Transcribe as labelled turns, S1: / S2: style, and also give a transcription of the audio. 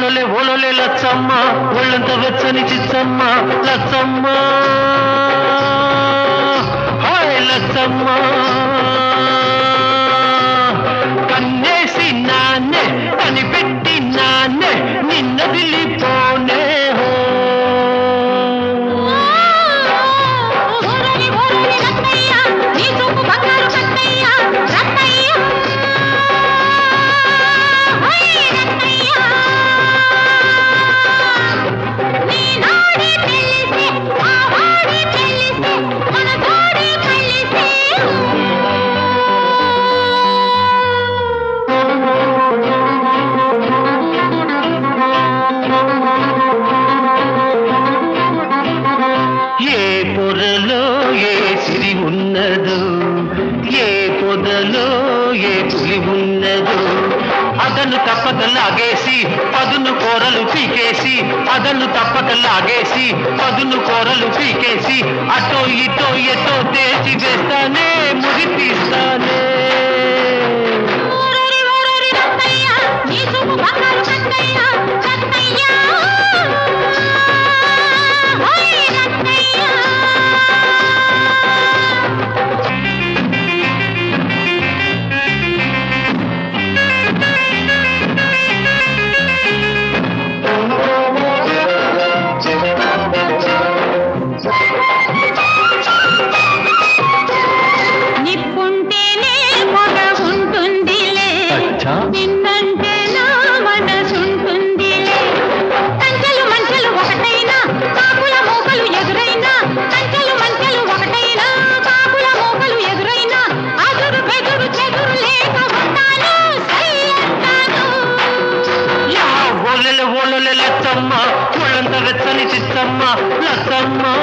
S1: ఓలొలే ఓలొలే లచ్చమ్మ ఒళ్ళంత వెచ్చని చిచ్చమ్మ లచ్చమ్మ హాయ్ లచ్చమ్మ కన్నేసి నాన్నే కనిపెట్టి నాన్నే నిన్న దిల్లిపోనే హో
S2: ఓరని ఓరని రత్తయ్య నీ చూపు బంగారు కత్తయ్య రత్తయ్య హై రత్తయ్య నీ నాడి తెలిసే ఆ వాడి తెలిసే మన జోడి కలిసే
S1: ఏ పొరలో ఏ సిరి ఉన్నదో ఏ పొదలో ఏ పులి ఉన్నదో అదను తప్పక లాగేసి పదును కూరలు పీకేసి అదను తప్పక లాగేసి పదును కూరలు పీకేసి అటో ఇటో ఎటో తేచి వేస్తానే ముడి తీస్తానే
S2: ఓరరి ఓరరి రత్తయ్య నీ చూపు బంగారు కత్తయ్య రత్తయ్య హై రత్తయ్య నిప్పుంటేనే పొగ ఉంటుందిలే
S1: అచ్చా.
S2: నిన్నంటే నా మనసుంటుందిలే కంచెలు మంచెలు ఒకటైనా కాకుల మూకలు ఎదురైనా కంచెలు మంచెలు ఒకటైనా కాకుల మూకలు ఎదురైనా అదురు బెదురు చెదురు లేక ఉంటాను సై అంటాను
S1: యా ఓలెల ఓలెల లచ్చమ్మ ఒళ్ళంత వెచ్చని చిత్తమ్మ లచ్చమ్మ